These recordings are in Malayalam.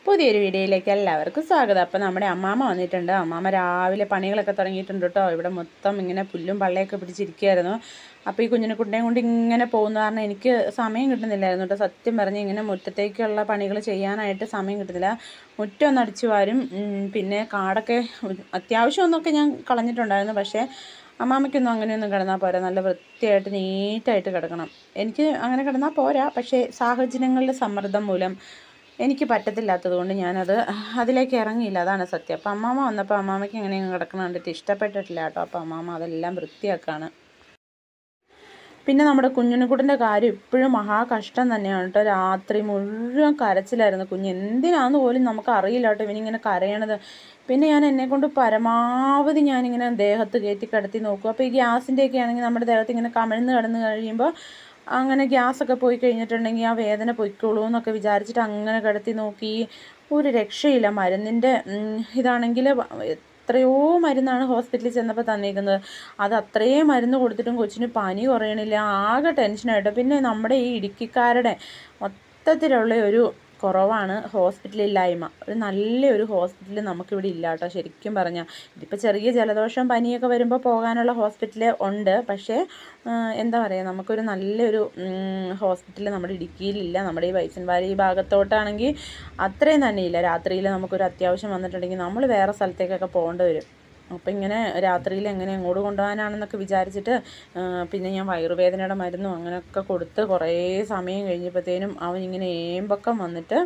പുതിയൊരു വീഡിയോയിലേക്ക് എല്ലാവർക്കും സ്വാഗതം അപ്പോൾ നമ്മുടെ അമ്മാമ്മ വന്നിട്ടുണ്ട് അമ്മാമ്മ രാവിലെ പണികളൊക്കെ തുടങ്ങിയിട്ടുണ്ട് കേട്ടോ ഇവിടെ മൊത്തം ഇങ്ങനെ പുല്ലും പള്ളയൊക്കെ പിടിച്ചിരിക്കുകയായിരുന്നു അപ്പോൾ ഈ കുഞ്ഞിനെക്കുട്ടിനെയും കൊണ്ട് ഇങ്ങനെ പോകുന്ന കാരണം എനിക്ക് സമയം കിട്ടുന്നില്ലായിരുന്നു കേട്ടോ സത്യം പറഞ്ഞ് ഇങ്ങനെ മുറ്റത്തേക്കുള്ള പണികൾ ചെയ്യാനായിട്ട് സമയം കിട്ടുന്നില്ല മുറ്റം ഒന്ന് അടിച്ചു വാരും ഉം, പിന്നെ കാടൊക്കെ അത്യാവശ്യം ഒന്നൊക്കെ ഞാൻ കളഞ്ഞിട്ടുണ്ടായിരുന്നു പക്ഷേ അമ്മാമ്മയ്ക്കൊന്നും അങ്ങനെയൊന്നും കിടന്നാൽ പോരാ നല്ല വൃത്തിയായിട്ട് നീറ്റായിട്ട് കിടക്കണം എനിക്ക് അങ്ങനെ കിടന്നാൽ പോരാ പക്ഷേ സാഹചര്യങ്ങളുടെ സമ്മർദ്ദം മൂലം എനിക്ക് പറ്റത്തില്ലാത്തത് കൊണ്ട് ഞാനത് അതിലേക്ക് ഇറങ്ങിയില്ല അതാണ് സത്യം അപ്പോൾ അമ്മാമ്മ വന്നപ്പോൾ അമ്മാമ്മയ്ക്ക് എങ്ങനെയും കിടക്കണം കണ്ടിട്ട് ഇഷ്ടപ്പെട്ടിട്ടില്ല കേട്ടോ അപ്പോൾ അമ്മാമ്മ അതെല്ലാം വൃത്തിയാക്കാണ് പിന്നെ നമ്മുടെ കുഞ്ഞുണ്ണിക്കുട്ടൻ്റെ കാര്യം ഇപ്പോഴും മഹാ കഷ്ടം തന്നെയാണ് കേട്ടോ രാത്രി മുഴുവൻ കരച്ചിലായിരുന്നു കുഞ്ഞ് എന്തിനാന്ന് പോലും നമുക്ക് അറിയില്ല കേട്ടോ ഇവനിങ്ങനെ കരയണത് പിന്നെ ഞാൻ എന്നെ കൊണ്ട് പരമാവധി ഞാനിങ്ങനെ ദേഹത്ത് കയറ്റി കിടത്തി നോക്കും അപ്പോൾ ഈ ഗ്യാസിൻ്റെയൊക്കെ ആണെങ്കിൽ നമ്മുടെ ദേഹത്ത് ഇങ്ങനെ കമിഴ്ന്ന് കിടന്ന് കഴിയുമ്പോൾ അങ്ങനെ ഗ്യാസൊക്കെ പോയി കഴിഞ്ഞിട്ടുണ്ടെങ്കിൽ ആ വേദന പൊയ്ക്കോളൂ എന്നൊക്കെ വിചാരിച്ചിട്ട് അങ്ങനെ കിടത്തി നോക്കി ഒരു രക്ഷയില്ല മരുന്നിൻ്റെ ഇതാണെങ്കിൽ എത്രയോ മരുന്നാണ് ഹോസ്പിറ്റലിൽ ചെന്നപ്പോൾ തന്നേക്കുന്നത് അത് അത്രയും മരുന്ന് കൊടുത്തിട്ടും കൊച്ചിന് പനി കുറയണില്ല ആകെ ടെൻഷനായിട്ട് പിന്നെ നമ്മുടെ ഈ ഇടുക്കിക്കാരുടെ മൊത്തത്തിലുള്ള ഒരു കുറവാണ് ഹോസ്പിറ്റലില്ലായ്മ ഒരു നല്ലൊരു ഹോസ്പിറ്റൽ നമുക്കിവിടെ ഇല്ല കേട്ടോ ശരിക്കും പറഞ്ഞാൽ ഇതിപ്പോൾ ചെറിയ ജലദോഷം പനിയൊക്കെ വരുമ്പോൾ പോകാനുള്ള ഹോസ്പിറ്റൽ ഉണ്ട് പക്ഷേ ആ, എന്താ പറയുക നമുക്കൊരു നല്ലൊരു ഹോസ്പിറ്റൽ നമ്മുടെ ഇടുക്കിയിലില്ല നമ്മുടെ ഈ വൈസൻവാരി ഈ ഭാഗത്തോട്ടാണെങ്കിൽ അത്രയും തന്നെ ഇല്ല രാത്രിയിൽ നമുക്കൊരു അത്യാവശ്യം വന്നിട്ടുണ്ടെങ്കിൽ നമ്മൾ വേറെ സ്ഥലത്തേക്കൊക്കെ പോകേണ്ടി വരും അപ്പോൾ ഇങ്ങനെ രാത്രിയിൽ എങ്ങനെ എങ്ങോട്ട് കൊണ്ടുപോകാനാണെന്നൊക്കെ വിചാരിച്ചിട്ട് ആ, പിന്നെ ഞാൻ വയറുവേദനയുടെ മരുന്നും അങ്ങനെയൊക്കെ കൊടുത്ത് കുറേ സമയം കഴിഞ്ഞപ്പോഴത്തേനും അവൻ ഇങ്ങനെ ഏമ്പക്കം വന്നിട്ട്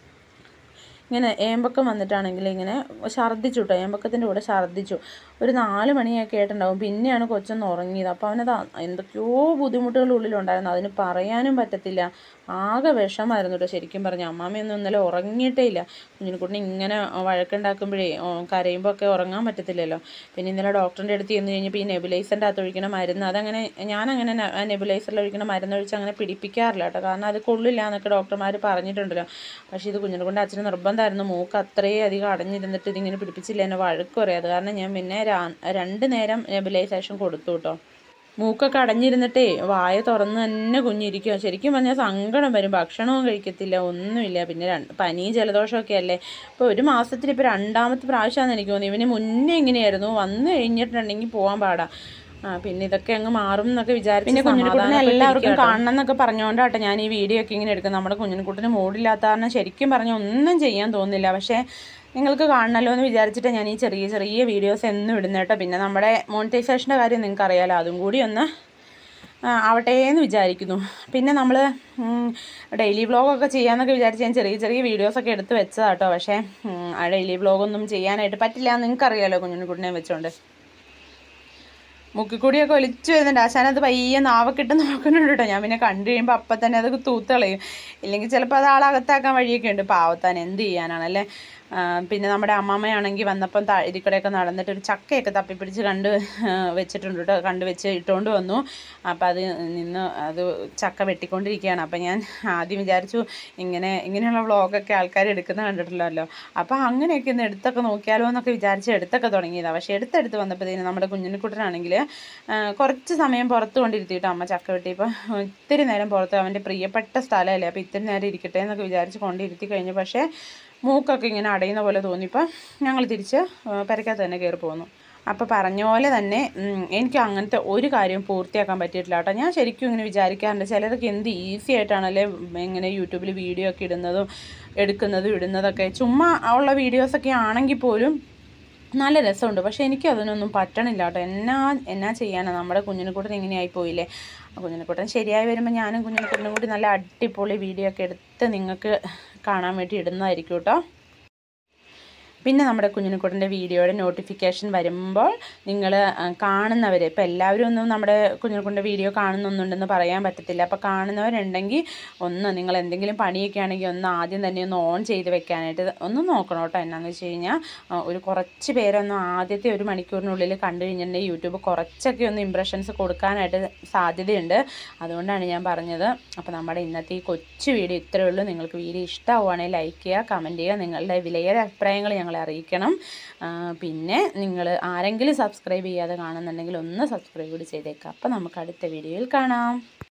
ഇങ്ങനെ ഏമ്പക്കം വന്നിട്ടാണെങ്കിൽ ഇങ്ങനെ ഛർദ്ദിച്ചു കേട്ടോ ഏമ്പക്കത്തിൻ്റെ കൂടെ ഛർദ്ദിച്ചു ഒരു നാല് മണിയൊക്കെ ആയിട്ടുണ്ടാവും പിന്നെയാണ് കൊച്ചൊന്ന് ഉറങ്ങിയത് അപ്പോൾ അവനത് എന്തൊക്കെയോ ബുദ്ധിമുട്ടുകൾ ഉള്ളിലുണ്ടായിരുന്നു അതിന് പറയാനും പറ്റത്തില്ല ആകെ വിഷമായിരുന്നു കേട്ടോ ശരിക്കും പറഞ്ഞാൽ അമ്മാമ്മയൊന്നും ഇന്നലെ ഉറങ്ങിയിട്ടേ ഇല്ല കുഞ്ഞിനെക്കുട്ടിനെ ഇങ്ങനെ വഴക്കുണ്ടാക്കുമ്പോഴേ ഓ, കരയുമ്പോൾ ഒക്കെ ഉറങ്ങാൻ പറ്റത്തില്ലല്ലോ പിന്നെ ഇന്നലെ ഡോക്ടറിൻ്റെ അടുത്ത് ചെന്ന് കഴിഞ്ഞപ്പോൾ ഈ നെബുലൈസറിൻ്റെ അകത്ത് ഒഴിക്കണ മരുന്ന് അതങ്ങനെ ഞാനങ്ങനെ നെബുലൈസറിൽ ഒഴിക്കണ മരുന്ന് ഒഴിച്ച് അങ്ങനെ പിടിപ്പിക്കാറില്ല കേട്ടോ കാരണം അത് കൊള്ളില്ല എന്നൊക്കെ ഡോക്ടർമാർ പറഞ്ഞിട്ടുണ്ടല്ലോ പക്ഷേ ഇത് കുഞ്ഞിനെ കൊണ്ട് അച്ഛന് നിർബന്ധമായിരുന്നു മൂക്ക് അത്രയും അധികം അടഞ്ഞിരുന്നിട്ട് ഇതിങ്ങനെ പിടിപ്പിച്ചില്ല എന്നെ വഴക്ക് പറയും അത് കാരണം ഞാൻ പിന്നെ രാ- രണ്ട് നേരം നെബുലൈസേഷൻ കൊടുത്തു കേട്ടോ മൂക്കൊക്കെ അടഞ്ഞിരുന്നിട്ടേ വായ തുറന്ന് തന്നെ കുഞ്ഞിരിക്കുക ശരിക്കും പറഞ്ഞാൽ സങ്കടം വരും ഭക്ഷണവും കഴിക്കത്തില്ല ഒന്നുമില്ല പിന്നെ രണ്ട് പനിയും ജലദോഷമൊക്കെ അല്ലേ ഇപ്പോൾ ഒരു മാസത്തിൽ ഇപ്പോൾ രണ്ടാമത്തെ പ്രാവശ്യമാണെന്ന് എനിക്ക് തോന്നുന്നു ഇവന് മുന്നേ ഇങ്ങനെയായിരുന്നു വന്നു കഴിഞ്ഞിട്ടുണ്ടെങ്കിൽ പോകാൻ പാടാ ആ പിന്നെ ഇതൊക്കെ അങ്ങ് മാറും എന്നൊക്കെ വിചാരിച്ച് പിന്നെ കുഞ്ഞിനെക്കുട്ടിനെ എല്ലാവർക്കും കാണണം എന്നൊക്കെ പറഞ്ഞുകൊണ്ടാട്ടെ ഞാൻ ഈ വീഡിയോ ഒക്കെ ഇങ്ങനെ എടുക്കുന്നത് നമ്മുടെ കുഞ്ഞിനെക്കുട്ടിന് മൂടില്ലാത്ത കാരണം ശരിക്കും പറഞ്ഞാൽ ഒന്നും ചെയ്യാൻ തോന്നുന്നില്ല പക്ഷേ നിങ്ങൾക്ക് കാണണമല്ലോ എന്ന് വിചാരിച്ചിട്ട് ഞാൻ ഈ ചെറിയ ചെറിയ വീഡിയോസ് എന്നും ഇടുന്നത് കേട്ടോ പിന്നെ നമ്മുടെ മോണിറ്റൈസേഷൻ്റെ കാര്യം നിങ്ങൾക്ക് അറിയാലോ അതും കൂടി ഒന്ന് ആ, ആവട്ടെ എന്ന് വിചാരിക്കുന്നു പിന്നെ നമ്മൾ ഡെയിലി വ്ളോഗൊക്കെ ചെയ്യാമെന്നൊക്കെ വിചാരിച്ച് ഞാൻ ചെറിയ ചെറിയ വീഡിയോസൊക്കെ എടുത്ത് വെച്ചതാണ് കേട്ടോ പക്ഷേ ഉം, ആ ഡെയിലി വ്ളോഗൊന്നും ചെയ്യാനായിട്ട് പറ്റില്ല എന്ന് നിങ്ങൾക്കറിയാലോ കുഞ്ഞിനെ വെച്ചോണ്ട് മുക്കിക്കൂടിയൊക്കെ ഒലിച്ചു വരുന്നുണ്ട് ആശാനത് പയ്യെ നാവക്കിട്ട് നോക്കുന്നുണ്ട് കേട്ടോ ഞാൻ പിന്നെ കണ്ടു കഴിയുമ്പോൾ അപ്പം തന്നെ അത് തൂത്തളയും ഇല്ലെങ്കിൽ ചിലപ്പോൾ അത് ആളകത്താക്കാൻ വഴിയൊക്കെ ഉണ്ട് പാവത്താൻ എന്ത് ചെയ്യാനാണല്ലേ ആ, പിന്നെ നമ്മുടെ അമ്മാമ്മയാണെങ്കിൽ വന്നപ്പം താ ഇതിൽ കൂടെയൊക്കെ നടന്നിട്ട് ഒരു ചക്കയൊക്കെ തപ്പിപ്പിടിച്ച് കണ്ട് ആ, വെച്ചിട്ടുണ്ട് കേട്ടോ കണ്ട് വെച്ച് ഇട്ടുകൊണ്ട് വന്നു അപ്പോൾ അത് നിന്ന് അത് ചക്ക വെട്ടിക്കൊണ്ടിരിക്കുകയാണ് അപ്പം ഞാൻ ആദ്യം വിചാരിച്ചു ഇങ്ങനെ ഇങ്ങനെയുള്ള വ്ളോഗൊക്കെ ആൾക്കാർ എടുക്കുന്ന കണ്ടിട്ടില്ലല്ലോ അപ്പോൾ അങ്ങനെയൊക്കെ ഒന്ന് എടുത്തൊക്കെ നോക്കിയാലോ എന്നൊക്കെ വിചാരിച്ച് എടുത്തൊക്കെ തുടങ്ങിയതാണ് പക്ഷേ എടുത്തെടുത്ത് വന്നപ്പോഴത്തേനും നമ്മുടെ കുഞ്ഞിനെക്കുട്ടനാണെങ്കിൽ കുറച്ച് സമയം പുറത്ത് കൊണ്ടിരുത്തിയിട്ട് അമ്മ ചക്ക വെട്ടിയപ്പോൾ ഇത്തിരി നേരം പുറത്ത് അവൻ്റെ പ്രിയപ്പെട്ട സ്ഥലമല്ലേ അപ്പോൾ ഇത്തിരി നേരം ഇരിക്കട്ടെ എന്നൊക്കെ വിചാരിച്ച് കൊണ്ടിരുത്തി കഴിഞ്ഞു പക്ഷേ മൂക്കൊക്കെ ഇങ്ങനെ അടയുന്ന പോലെ തോന്നിയപ്പോൾ ഞങ്ങൾ തിരിച്ച് പെരക്കകത്ത് തന്നെ കയറി പോന്നു അപ്പോൾ പറഞ്ഞ പോലെ തന്നെ ഉം, എനിക്ക് അങ്ങനത്തെ ഒരു കാര്യവും പൂർത്തിയാക്കാൻ പറ്റിയിട്ടില്ല കേട്ടോ ഞാൻ ശരിക്കും ഇങ്ങനെ വിചാരിക്കാറുണ്ട് ചിലരൊക്കെ എന്ത് ഈസി ആയിട്ടാണല്ലേ ഇങ്ങനെ യൂട്യൂബിൽ വീഡിയോ ഒക്കെ ഇടുന്നതും എടുക്കുന്നതും ഇടുന്നതൊക്കെ ചുമ്മാ ഉള്ള വീഡിയോസൊക്കെ ആണെങ്കിൽ പോലും നല്ല രസമുണ്ട് പക്ഷേ എനിക്ക് അതിനൊന്നും പറ്റണില്ല കേട്ടോ എന്നാ എന്നാ ചെയ്യാനാണ് നമ്മുടെ കുഞ്ഞിനെക്കൂട്ടൻ ഇങ്ങനെ ആയിപ്പോയില്ലേ ആ കുഞ്ഞിനെക്കൂട്ടൻ ശരിയായി വരുമ്പോൾ ഞാനും കുഞ്ഞിനെക്കൂട്ടനും കൂടി നല്ല അടിപൊളി വീഡിയോ ഒക്കെ എടുത്ത് നിങ്ങൾക്ക് കാണാൻ വേണ്ടി ഇടുന്നതായിരിക്കും കേട്ടോ പിന്നെ നമ്മുടെ കുഞ്ഞിനെക്കൂട്ടൻ്റെ വീഡിയോയുടെ നോട്ടിഫിക്കേഷൻ വരുമ്പോൾ നിങ്ങൾ കാണുന്നവർ ഇപ്പോൾ എല്ലാവരും ഒന്നും നമ്മുടെ കുഞ്ഞിനെക്കൂട്ടൻ്റെ വീഡിയോ കാണുന്നൊന്നുണ്ടെന്ന് പറയാൻ പറ്റത്തില്ല അപ്പോൾ കാണുന്നവരുണ്ടെങ്കിൽ ഒന്ന് നിങ്ങൾ എന്തെങ്കിലും പണിയൊക്കെ ആണെങ്കിൽ ഒന്ന് ആദ്യം തന്നെ ഒന്ന് ഓൺ ചെയ്ത് വെക്കാനായിട്ട് ഒന്ന് നോക്കണം കേട്ടോ എന്നാന്ന് വെച്ച് കഴിഞ്ഞാൽ ആ, ഒരു കുറച്ച് പേരൊന്നും ആദ്യത്തെ ഒരു മണിക്കൂറിനുള്ളിൽ കണ്ടു കഴിഞ്ഞിട്ടുണ്ടെങ്കിൽ യൂട്യൂബ് കുറച്ചൊക്കെ ഒന്ന് ഇമ്പ്രഷൻസ് കൊടുക്കാനായിട്ട് സാധ്യതയുണ്ട് അതുകൊണ്ടാണ് ഞാൻ പറഞ്ഞത് അപ്പോൾ നമ്മുടെ ഇന്നത്തെ ഈ കൊച്ചു വീഡിയോ ഇത്രയേ ഉള്ളൂ നിങ്ങൾക്ക് വീഡിയോ ഇഷ്ടമാവുകയാണെങ്കിൽ ലൈക്ക് ചെയ്യുക കമൻറ്റ് ചെയ്യുക നിങ്ങളുടെ വിലയേറെ അഭിപ്രായങ്ങൾ ഞങ്ങളെ അറിയിക്കണം ആ, പിന്നെ നിങ്ങൾ ആരെങ്കിലും സബ്സ്ക്രൈബ് ചെയ്യാതെ കാണുന്നുണ്ടെങ്കിൽ ഒന്ന് സബ്സ്ക്രൈബ് കൂടി ചെയ്തേക്കാം അപ്പോൾ നമുക്ക് അടുത്ത വീഡിയോയിൽ കാണാം